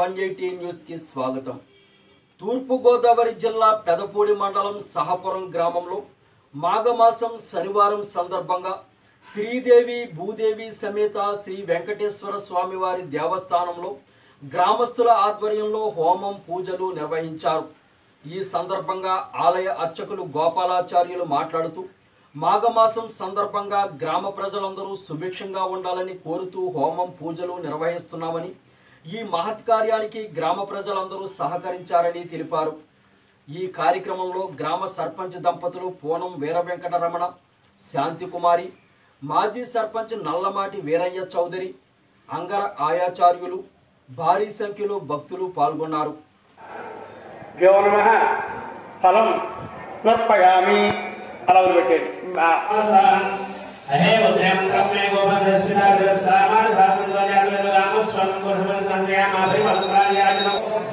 one eighty న్యూస్కి స్వాగతం తూర్పుగోదావరి జిల్లా పెదపూడి మండలం సహపురం గ్రామంలో మాఘమాసం శనివారం సందర్భంగా శ్రీదేవి భూదేవి సమేత శ్రీ వెంకటేశ్వర స్వామివారి దేవస్థానంలో గ్రామస్తుల ఆధ్వర్యంలో హోమం పూజలు నిర్వహించారు ఈ సందర్భంగా ఆలయ అర్చకులు గోపాలాచార్యులు మాట్లాడుతూ మాఘమాసం సందర్భంగా గ్రామ ప్రజలందరూ సుభిక్షంగా ఉండాలని కోరుతూ హోమం పూజలు నిర్వహిస్తున్నామని ఈ మహత్ కార్యానికి గ్రామ ప్రజలందరూ సహకరించారని తెలిపారు ఈ కార్యక్రమంలో గ్రామ సర్పంచ్ దంపతులు పూనం వీర వెంకటరమణ శాంతికుమారి మాజీ సర్పంచ్ నల్లమాటి వీరయ్య చౌదరి అంగర ఆయాచార్యులు భారీ సంఖ్యలో భక్తులు పాల్గొన్నారు భ్యో నమ ఫలం నర్పయామి అలా వదిలిపెట్టేది అహే ఉదయం బ్రహ్మే గోపదర్శినాగ్ర సామాన ధాతుర్వజాగ్ర రామస్వామి గోధుమంత్రయ మాధవి వస్త్రాయాజన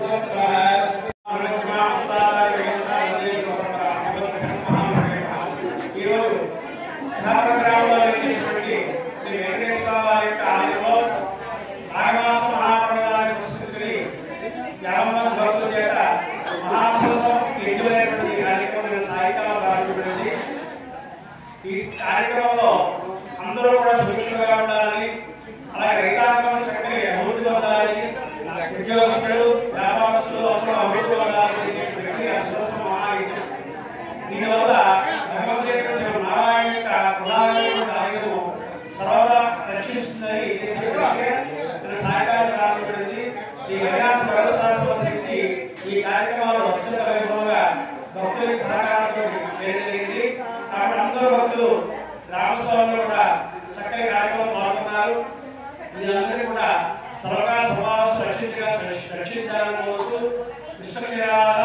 ఈరోజు గ్రామంలో ఉన్నటువంటి శ్రీ వెంకటేశ్వర వారి యొక్క ఆలయంలో నాగమాస మహాప్రదాన్ని పురస్కరించుకుని గ్రామంలో భక్తుల చేత మహాసంసం ఎదురైనటువంటి కార్యక్రమం సాయంకాలం ప్రారంభించబడింది ఈ కార్యక్రమంలో అందరూ కూడా సురక్షితంగా ఉండాలని అలాగే రైతాంగం చక్కగా అభివృద్ధి పొందాలని ఉద్యోగస్తులు వ్యాపారస్తులు అందరూ అభివృద్ధి పొందాలని చేసేటువంటి ఆ సుదర్శన మహాయజ్ఞం దీనివల్ల భగవంతుడి యొక్క శ్రీ నారాయణ యొక్క ప్రధానమైన ఆయుధము సర్వదా రక్షిస్తుందని చేసేటువంటి మన సాయంకాలం ప్రారంభపడింది ఈ వేదాంత వ్యవస్థాపి ఈ కార్యక్రమాలు అత్యంత వైభవంగా భక్తులకి సహకారంతో చేయడం జరిగింది కాబట్టి అందరూ భక్తులు గ్రామస్థలంలో కూడా చక్కని కార్యక్రమం పాల్గొన్నారు మీరందరినీ కూడా సర్వగా సమావేశం రక్షించగా రక్షించాలని కోరుతూ కృష్ణ